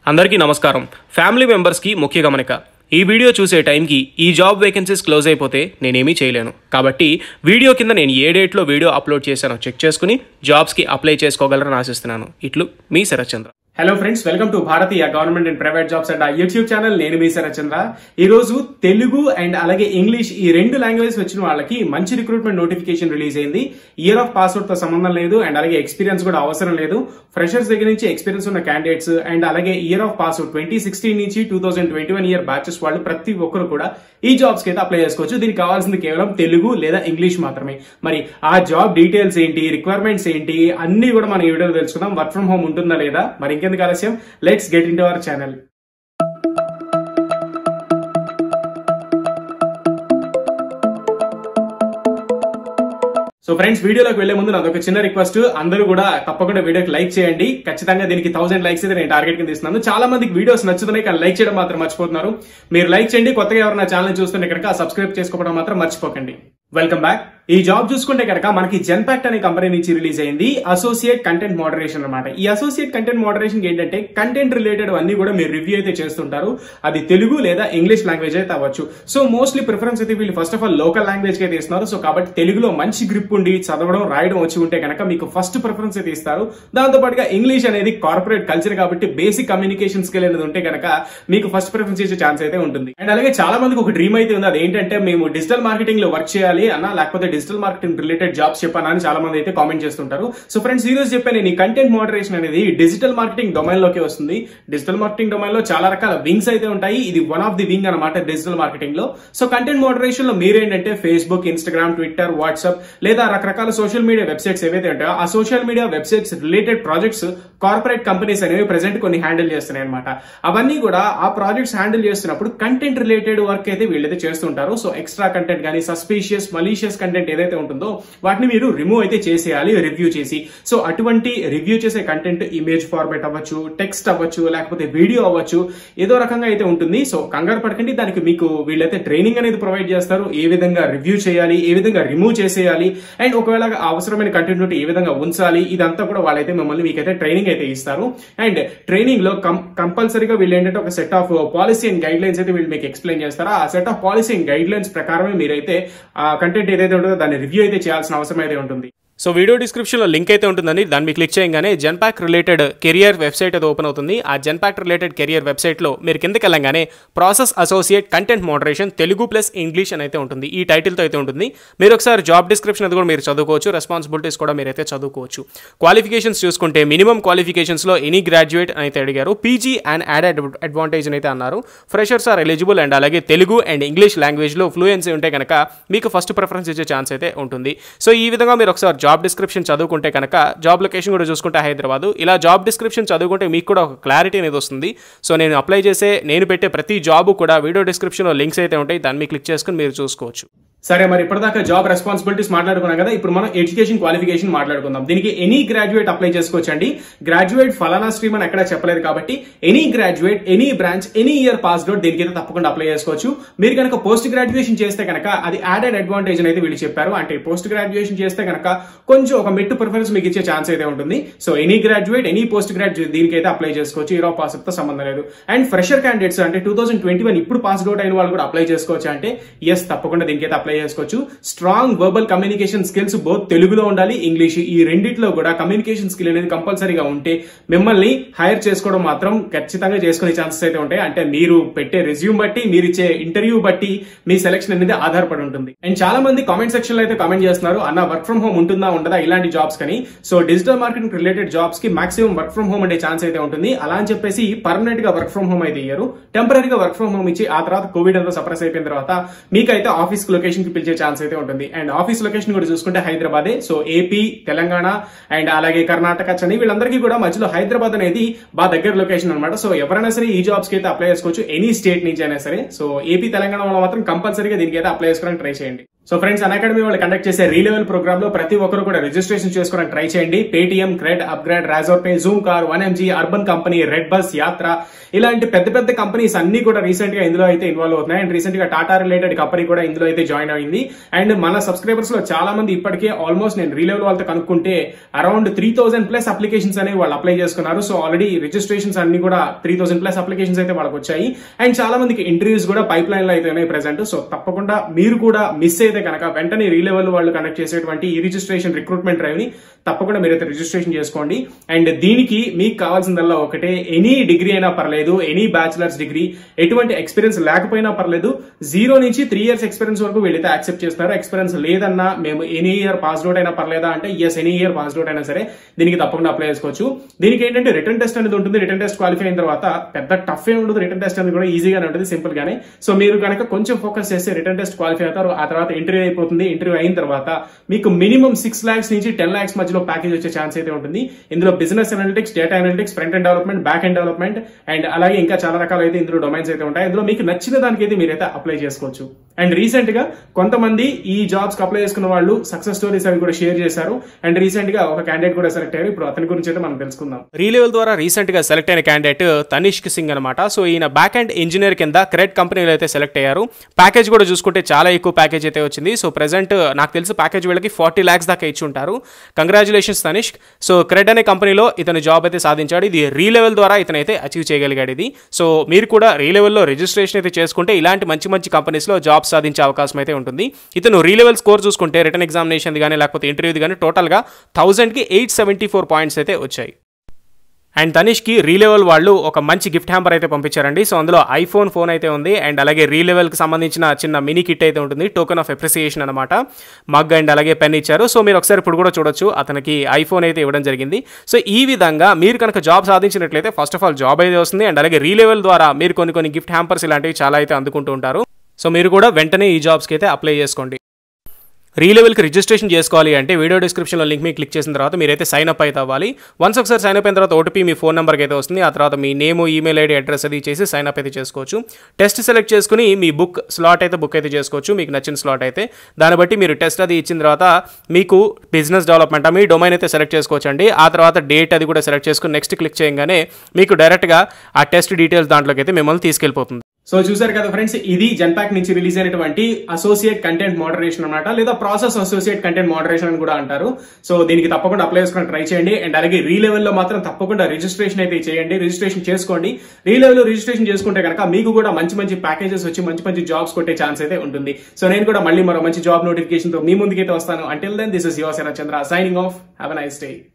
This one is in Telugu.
అందరికీ నమస్కారం ఫ్యామిలీ మెంబర్స్కి ముఖ్య గమనిక ఈ వీడియో చూసే టైంకి ఈ జాబ్ వేకెన్సీస్ క్లోజ్ అయిపోతే నేనేమీ చేయలేను కాబట్టి వీడియో కింద నేను ఏ డేట్లో వీడియో అప్లోడ్ చేశానో చెక్ చేసుకుని జాబ్స్కి అప్లై చేసుకోగలరని ఆశిస్తున్నాను ఇట్లు మీ Sarathchandra hello friends welcome to Bharatiya government and private jobs and YouTube channel నేను మీ శరత్చంద్ర ఈ రోజు తెలుగు అండ్ అలాగే ఇంగ్లీష్ ఈ రెండు లాంగ్వేజెస్ వచ్చిన వాళ్ళకి మంచి రిక్రూట్మెంట్ నోటిఫికేషన్ రిలీజ్ అయింది ఇయర్ ఆఫ్ పాస్వర్డ్ తో సంబంధం లేదు అండ్ అలాగే ఎక్స్పీరియన్స్ కూడా అవసరం లేదు ఫ్రెషర్స్ దగ్గర నుంచి ఎక్స్పీరియన్స్ ఉన్న క్యాండిడేట్స్ అండ్ అలాగే year of password twenty sixteen నుంచి two thousand twenty one year batches వాళ్ళు ప్రతి ఒక్కరు కూడా ఈ జాబ్స్ కి అయితే అప్లై చేసుకోవచ్చు దీనికి కావాల్సింది కేవలం తెలుగు లేదా ఇంగ్లీష్ మాత్రమే మరి ఆ జాబ్ డీటెయిల్స్ ఏంటి రిక్వైర్మెంట్స్ ఏంటి అన్ని కూడా మన ఈ వీడియోలో తెలుసుకుందాం వర్క్ ఫ్రమ్ హోమ్ ఉంటుందా లేదా మరి ఇంకెందుకు ఆలస్యం let's get into our channel so friends వీడియోలోకి వెళ్లే ముందు నాదొక చిన్న రిక్వెస్ట్ అందరూ కూడా తప్పకుండా వీడియోకి లైక్ చేయండి ఖచ్చితంగా దీనికి థౌసండ్ లైక్స్ అయితే నేను టార్గెట్ కింద ఇస్తున్నాను చాలా మందికి వీడియోస్ నచ్చుతున్నాయి కానీ లైక్ చేయడం మాత్రం మర్చిపోతున్నారు మీరు లైక్ చేయండి కొత్తగా ఎవరైనా ఛానల్ చూస్తుంటే కనుక సబ్స్క్రైబ్ చేసుకోవడం మాత్రం మర్చిపోకండి వెల్కమ్ బ్యాక్ ఈ జాబ్ చూసుకుంటే కనుక మనకి జెన్పాక్ట్ అనే కంపెనీ నుంచి రిలీజ్ అయింది అసోసియేట్ కంటెంట్ మోడరేషన్ అనమాట ఈ అసోసియేట్ కంటెంట్ మోడరేషన్ ఏంటంటే కంటెంట్ రిలేటెడ్ అన్ని కూడా మీరు రివ్యూ అయితే చేస్తుంటారు అది తెలుగు లేదా ఇంగ్లీష్ లాంగ్వేజ్ అయితే అవ్వచ్చు సో మోస్ట్లీ ప్రిఫరెన్స్ అయితే వీళ్ళు first of all local language కి అయితే ఇస్తున్నారు సో కాబట్టి తెలుగులో మంచి గ్రిప్ ఉండి చదవడం రాయడం వచ్చి ఉంటే కనుక మీకు ఫస్ట్ ప్రిఫరెన్స్ అయితే ఇస్తారు దాంతో పాటుగా ఇంగ్లీష్ అనేది కార్పొరేట్ కల్చర్ కాబట్టి బేసిక్ కమ్యూనికేషన్ స్కిల్ అనేది ఉంటే కనుక మీకు ఫస్ట్ ప్రిఫరెన్స్ ఇచ్చే ఛాన్స్ అయితే ఉంటుంది అండ్ అలాగే చాలా మందికి ఒక డ్రీమ్ అయితే ఉంది అదేంటంటే మేము డిజిటల్ మార్కెటింగ్ లో వర్క్ చేయాలి అన్న లేకపోతే డిజిటల్ మార్కెటింగ్ రిలేటెడ్ జాబ్స్ చెప్పానా అని చాలా మంది అయితే కామెంట్ చేస్తుంటారు సో ఫ్రెండ్స్ ఈ రోజు చెప్పాను నేను ఈ కంటెంట్ మోడరేషన్ అనేది డిజిటల్ మార్కెటింగ్ డొమైన్ లోకి వస్తుంది డిజిటల్ మార్కెటింగ్ డొమైన్ లో చాలా రకాల వింగ్స్ అయితే ఉంటాయి ఇది వన్ ఆఫ్ ది వింగ్ అనమాట డిజిటల్ మార్కెటింగ్ లో సో కంటెంట్ మోడరేషన్ లో మీరేంటంటే ఫేస్బుక్ ఇన్స్టాగ్రామ్ ట్విట్టర్ వాట్సాప్ లేదా రకరకాల సోషల్ మీడియా వెబ్సైట్స్ ఏవైతే ఉంటాయో ఆ social media websites related projects corporate companies అనేవి ప్రెసెంట్ కొన్ని హ్యాండిల్ చేస్తున్నాయి అనమాట అవన్నీ కూడా ఆ ప్రాజెక్ట్స్ హ్యాండిల్ చేస్తున్నప్పుడు కంటెంట్ రిలేటెడ్ వర్క్ అయితే వీళ్ళైతే చేస్తుంటారు సో ఎక్స్ట్రా కంటెంట్ కానీ సస్పీషియస్ మలీషియస్ కంటెంట్ ఏదైతే ఉంటుందో వాటిని మీరు రిమూవ్ అయితే చేసేయాలి రివ్యూ చేసి సో అటువంటి రివ్యూ చేసే కంటెంట్ ఇమేజ్ ఫార్మేట్ అవ్వచ్చు టెక్స్ట్ అవ్వచ్చు లేకపోతే వీడియో అవ్వచ్చు ఏదో రకంగా అయితే ఉంటుంది సో కంగారు పడకండి దానికి మీకు వీళ్ళైతే ట్రైనింగ్ అనేది ప్రొవైడ్ చేస్తారు ఏ విధంగా రివ్యూ చేయాలి ఏ విధంగా రిమూవ్ చేసేయాలి అండ్ ఒకవేళ అవసరమైన కంటెంట్ ఉంటే ఏ విధంగా ఉంచాలి ఇదంతా కూడా వాళ్ళైతే మిమ్మల్ని మీకైతే ట్రైనింగ్ అయితే ఇస్తారు అండ్ ట్రైనింగ్ లో కంపల్సరీగా వీళ్ళు ఏంటంటే ఒక set of policy and guidelines అయితే వీళ్ళు మీకు ఎక్స్ప్లెయిన్ చేస్తారు ఆ set of policy and guidelines ప్రకారమే మీరైతే ఆ కంటెంట్ ఏదైతే ఉంటుందో దాన్ని రివ్యూ అయితే చేయాల్సిన అవసరం అయితే ఉంటుంది సో వీడియో డిస్క్రిప్షన్లో లింక్ అయితే ఉంటుందండి దాన్ని మీరు క్లిక్ చేయగానే జెన్పాక్ రిలేటెడ్ కెరియర్ వెబ్సైట్ అయితే ఓపెన్ అవుతుంది ఆ జెన్పాక్ రిలేటెడ్ కెరియర్ వెబ్సైట్లో మీరు కిందకి వెళ్ళంగానే process associate content moderation Telugu plus English అని అయితే ఉంటుంది ఈ టైటిల్తో అయితే ఉంటుంది మీరు ఒకసారి జాబ్ డిస్క్రిప్షన్ అది కూడా మీరు చదువుకోవచ్చు రెస్పాన్సిబిలిటీస్ కూడా మీరైతే చదువుకోవచ్చు క్వాలిఫికేషన్స్ చూసుకుంటే మినిమం క్వాలిఫికేషన్స్లో ఎనీ గ్రాడ్యుయేట్ అని అయితే అడిగారు పీజీ అండ్ యాడెడ్ అడ్వాంటేజ్ అయితే అన్నారు ఫ్రెషర్స్ ఆర్ ఎలిజిబుల్ అండ్ అలాగే తెలుగు అండ్ ఇంగ్లీష్ లాంగ్వేజ్లో ఫ్లూయెన్సీ ఉంటే కనుక మీకు ఫస్ట్ ప్రిఫరెన్స్ ఇచ్చే ఛాన్స్ అయితే ఉంటుంది సో ఈ విధంగా మీరు ఒకసారి జాబ్ డిస్క్రిప్షన్ చదువుకుంటే కనుక జాబ్ లొకేషన్ కూడా చూసుకుంటే హైదరాబాద్ ఇలా జాబ్ డిస్క్రిప్షన్ చదువుకుంటే మీకు కూడా ఒక క్లారిటీ అనేది వస్తుంది సో నేను అప్లై చేసే నేను పెట్టే ప్రతి జాబ్ కూడా వీడియో డిస్క్రిప్షన్లో లింక్స్ అయితే ఉంటాయి దాన్ని మీరు క్లిక్ చేసుకుని మీరు చూసుకోవచ్చు సరే మరి ఇప్పటిదాకా జాబ్ రెస్పాన్సిబిలిటీస్ మాట్లాడుకున్నాం కదా ఇప్పుడు మనం ఎడ్యుకేషన్ క్వాలిఫికేషన్ మాట్లాడుకుందాం దీనికి ఎనీ గ్రాడ్యుయేట్ అప్లై చేసుకోవచ్చు అండి గ్రాడ్యుయేట్ ఫలానా స్ట్రీమ్ అని ఎక్కడ చెప్పలేదు కాబట్టి any graduate any branch any year pass out దీనికైతే తప్పకుండా అప్లై చేసుకోవచ్చు మీరు కనుక పోస్ట్ గ్రాడ్యుయేషన్ చేస్తే కనుక అది యాడెడ్ అడ్వాంటేజ్ అయితే వీళ్ళు చెప్పారు అంటే పోస్ట్ గ్రాడ్యుయేషన్ చేస్తే కనుక కొంచెం ఒక మెట్టు ప్రిఫరెన్స్ మీకు ఇచ్చే ఛాన్స్ అయితే ఉంటుంది so any graduate any post graduate దీనికైతే అప్లై చేసుకోవచ్చు ఇయర్ ఆఫ్ పాస్ తో సంబంధం లేదు అండ్ ఫ్రెషర్ క్యాండిడేట్స్ అంటే టూ థౌసండ్ ట్వంటీ వన్ ఇప్పుడు పాస్ అవుట్ అయిన వాళ్ళు కూడా అప్లై చేసుకోవచ్చు అంటే ఎస్ తప్పకుండా దీనికైతే అప్లై చేసుకోవచ్చు strong verbal communication skills both తెలుగులో ఉండాలి ఇంగ్లీష్ ఈ రెండిట్లో కూడా కమ్యూనికేషన్ స్కిల్ అనేది కంపల్సరీగా ఉంటే మిమ్మల్ని హైర్ చేసుకోవడం మాత్రం ఖచ్చితంగా చేసుకునే ఛాన్సెస్ అయితే ఉంటాయి అంటే మీరు పెట్టే రెజ్యూమ్ బట్టి మీరు ఇచ్చే ఇంటర్వ్యూ బట్టి మీ సెలక్షన్ అనేది ఆధారపడి ఉంటుంది అండ్ చాలా మంది కామెంట్ సెక్షన్ లో అయితే కామెంట్ చేస్తున్నారు అన్న వర్క్ ఫ్రమ్ హోమ్ ఉంటుందా ఉండదా ఇలాంటి జాబ్స్ కానీ so digital marketing related jobs కి మాక్సిమం వర్క్ ఫ్రమ్ హోమ్ ఉండే ఛాన్స్ అయితే ఉంటుంది అలా అని చెప్పేసి పర్మనెంట్ గా వర్క్ ఫ్రమ్ హోమ్ అయితే ఇయ్యరు టెంపరీగా వర్క్ ఫ్రమ్ హోమ్ ఇచ్చి ఆ తర్వాత కోవిడ్ అంతా సప్రెస్ అయిపోయిన తర్వాత మీకైతే ఆఫీస్ లొకేషన్ కి పిలిచే ఛాన్స్ అయితే ఉంటుంది అండ్ ఆఫీస్ లొకేషన్ కూడా చూసుకుంటే హైదరాబాదే సో ఏపీ తెలంగాణ అండ్ అలాగే కర్ణాటక చెన్నై వీళ్ళందరికీ కూడా మధ్యలో హైదరాబాద్ అనేది బాగా దగ్గర లొకేషన్ అనమాట సో ఎవరైనా సరే ఈ జాబ్స్ కి అయితే అప్లై చేసుకోవచ్చు ఎనీ స్టేట్ నుంచి అయినా సరే సో ఏపీ తెలంగాణ వాళ్ళు మాత్రం కంపల్సరీగా దీనికి అయితే అప్లై చేసుకోవడానికి ట్రై చేయండి సో ఫ్రెండ్స్ అన్ అకాడమీ వాళ్ళు కండక్ట్ చేసే రీలెవెల్ ప్రోగ్రామ్ లో ప్రతి ఒక్కరు కూడా రిజిస్ట్రేషన్ చేసుకోవడానికి ట్రై చేయండి Paytm CRED upGrad Razorpay Zoomcar one M G Urban Company redBus Yatra ఇలాంటి పెద్ద పెద్ద కంపెనీస్ అన్ని కూడా రీసెంట్ గా ఇందులో అయితే ఇన్వాల్వ్ అవుతున్నాయి అండ్ రీసెంట్ గా టాటా రిలేటెడ్ కంపెనీ కూడా ఇందులో అయితే జాయిన్ అయింది అండ్ మన సబ్స్క్రైబర్స్ లో చాలా మంది ఇప్పటికే ఆల్మోస్ట్ నేను రీలెవెల్ వాళ్ళతో కనుక్కుంటే around three thousand plus applications అనేవి వాళ్ళు అప్లై చేసుకున్నారు సో ఆల్రెడీ రిజిస్ట్రేషన్స్ అన్ని కూడా త్రీ థౌసండ్ ప్లస్ అప్లికేషన్స్ అయితే వాళ్ళకి వచ్చాయి అండ్ చాలా మందికి ఇంటర్వ్యూస్ కూడా పైప్ లైన్ లో అయితే ఉన్నాయి ప్రెసెంట్ సో తప్పకుండా మీరు కూడా మిస్ అయితే కనుక వెంటనే రీలెవెల్ వాళ్ళు కండక్ట్ చేసేటువంటి ఈ రిజిస్ట్రేషన్ రిక్రూట్మెంట్ డ్రైవ్ ని తప్పకుండా మీరైతే రిజిస్ట్రేషన్ చేసుకోండి అండ్ దీనికి మీకు కావాల్సిందల్లా ఒకటే ఎనీ డిగ్రీ అయినా పర్లేదు ఎనీ బ్యాచిలర్స్ డిగ్రీ ఎటువంటి ఎక్స్పీరియన్స్ లేకపోయినా పర్లేదు జీరో నుంచి త్రీ ఇయర్స్ ఎక్స్పీరియన్స్ వరకు వీళ్ళైతే యాక్సెప్ట్ చేస్తున్నారు ఎక్స్పీరియన్స్ లేదన్నా మేము ఎనీ ఇయర్ పాస్ అవుట్ అయినా పర్లేదా అంటే yes any year pass out అయినా సరే దీనికి తప్పకుండా అప్లై చేసుకోవచ్చు దీనికి ఏంటంటే రిటర్న్ టెస్ట్ అనేది ఉంటుంది రిటర్న్ టెస్ట్ క్వాలిఫై అయిన తర్వాత పెద్ద టఫ్ ఏ ఉండదు రిటర్న్ టెస్ట్ అనేది కూడా ఈజీగానే ఉంటుంది సింపుల్ గానే సో మీరు కనుక కొంచెం ఫోకస్ చేస్తే రిటర్న్ టెస్ట్ క్వాలిఫై అవుతారు ఆ తర్వాత ఇంటర్వ్యూ అయిపోతుంది ఇంటర్వ్యూ అయిన తర్వాత మీకు మినిమం సిక్స్ లాక్స్ నుంచి టెన్ లాక్స్ మధ్యలో ప్యాకేజ్ వచ్చే ఛాన్స్ అయితే ఉంటుంది ఇందులో business analytics data analytics front end development back end development and అలాగే ఇంకా చాలా రకాల అయితే ఇందులో డొమైన్స్ అయితే ఉంటాయి ఇందులో మీకు నచ్చిన దానికి అయితే మీరైతే అప్లై చేసుకోవచ్చు అండ్ రీసెంట్ గా కొంతమంది ఈ జాబ్స్ కి అప్లై చేసుకున్న వాళ్ళు సక్సెస్ స్టోరీస్ అవి కూడా షేర్ చేశారు అండ్ రీసెంట్ గా ఒక క్యాండిడేట్ కూడా సెలెక్ట్ అయ్యారు ఇప్పుడు అతని గురించి అయితే మనం తెలుసుకుందాం రీలెవెల్ ద్వారా రీసెంట్ గా సెలెక్ట్ అయిన క్యాండిడేట్ తనిష్క్ సింగ్ అనమాట సో ఈయన బ్యాక్ అండ్ ఇంజనీర్ కింద క్రెడ్ కంపెనీలో అయితే సెలెక్ట్ అయ్యారు ప్యాకేజ్ కూడా చూసుకుంటే చాలా ఎక్కువ ప్యాకేజ్ అయితే వచ్చింది సో ప్రెసెంట్ నాకు తెలిసి ప్యాకేజ్ వీళ్ళకి ఫార్టీ ల్యాక్స్ దాకా ఇచ్చి ఉంటారు కంగ్రాచులేషన్స్ తనిష్క్ సో క్రెడ్ అనే కంపెనీలో ఇతను జాబ్ అయితే సాధించాడు ఇది రీలెవెల్ ద్వారా ఇతను అయితే అచీవ్ చేయగలిగాడు ఇది సో మీరు కూడా రీలెవెల్లో రిజిస్ట్రేషన్ అయితే చేసుకుంటే ఇలాంటి మంచి మంచి కంపెనీస్లో జాబ్ సాధించే అవకాశం అయితే ఉంటుంది ఇతను రీలెవెల్ స్కోర్ చూసుకుంటే రిటర్న్ ఎగ్జామినేషన్ కానీ లేకపోతే ఇంటర్వ్యూది కానీ టోటల్గా థౌసండ్కి ఎయిట్ సెవెంటీ ఫోర్ పాయింట్స్ అయితే వచ్చాయి అండ్ తనిష్కి రీలెవెల్ వాళ్ళు ఒక మంచి గిఫ్ట్ హ్యాంపర్ అయితే పంపించారండి సో అందులో ఐఫోన్ ఫోన్ అయితే ఉంది అండ్ అలాగే రీలెవెల్కి సంబంధించిన చిన్న మినీ కిట్ అయితే ఉంటుంది టోకెన్ ఆఫ్ అప్రిసియేషన్ అనమాట మగ్ అండ్ అలాగే పెన్ ఇచ్చారు సో మీరు ఒకసారి ఇప్పుడు కూడా చూడొచ్చు అతనికి ఐఫోన్ అయితే ఇవ్వడం జరిగింది సో ఈ విధంగా మీరు కనుక జాబ్ సాధించినట్లయితే ఫస్ట్ ఆఫ్ ఆల్ జాబ్ అయితే వస్తుంది అండ్ అలాగే రీలెవెల్ ద్వారా మీరు కొన్ని కొన్ని గిఫ్ట్ హ్యాంపర్స్ ఇలాంటివి చాలా అయితే అందుకుంటూ ఉంటారు సో మీరు కూడా వెంటనే ఈ జాబ్స్కి అయితే అప్లై చేసుకోండి రీలెవెల్కి రిజిస్ట్రేషన్ చేసుకోవాలి అంటే వీడియో డిస్క్రిప్షన్లో లింక్ మీద క్లిక్ చేసిన తర్వాత మీరైతే సైన్ అప్ అయితే అవ్వాలి వన్స్ ఒకసారి సైన్ అప్ అయిన తర్వాత ఓటీపీ మీ ఫోన్ నెంబర్కి అయితే వస్తుంది ఆ తర్వాత మీ నేమ్ ఈమెయిల్ ఐడి అడ్రస్ అది చేసి సైన్ అప్ అయితే చేసుకోవచ్చు టెస్ట్ సెలెక్ట్ చేసుకుని మీ బుక్ స్లాట్ అయితే బుక్ అయితే చేసుకోవచ్చు మీకు నచ్చిన స్లాట్ అయితే దాన్ని బట్టి మీరు టెస్ట్ అది ఇచ్చిన తర్వాత మీకు బిజినెస్ డెవలప్మెంట్ మీ డొమైన్ అయితే సెలెక్ట్ చేసుకోవచ్చు అండి ఆ తర్వాత డేట్ అది కూడా సెలెక్ట్ చేసుకుని నెక్స్ట్ క్లిక్ చేయగానే మీకు డైరెక్ట్గా ఆ టెస్ట్ డీటెయిల్స్ దాంట్లోకి అయితే మిమ్మల్ని తీసుకెళ్ళిపోతుంది సో చూసారు కదా ఫ్రెండ్స్ ఇది జెన్పాక్ నుంచి రిలీజ్ అయినటువంటి అసోసియేట్ కంటెంట్ మోడరేషన్ అనమాట లేదా ప్రాసెస్ అసోసియేట్ కంటెంట్ మోడరేషన్ అని కూడా అంటారు సో దీనికి తప్పకుండా అప్లై చేసుకుని ట్రై చేయండి అండ్ అలాగే రీ లెవెల్లో మాత్రం తప్పకుండా రిజిస్ట్రేషన్ అయితే చేయండి రిజిస్ట్రేషన్ చేసుకోండి రీ లెవెల్ రిజిస్ట్రేషన్ చేసుకుంటే కనుక మీకు కూడా మంచి మంచి ప్యాకేజెస్ వచ్చి మంచి మంచి జాబ్స్ కొట్టే ఛాన్స్ అయితే ఉంటుంది సో నేను కూడా మళ్ళీ మరో మంచి జాబ్ నోటిఫికేషన్ తో మీ ముందుకైతే వస్తాను until then this is your Chandra signing off have nice day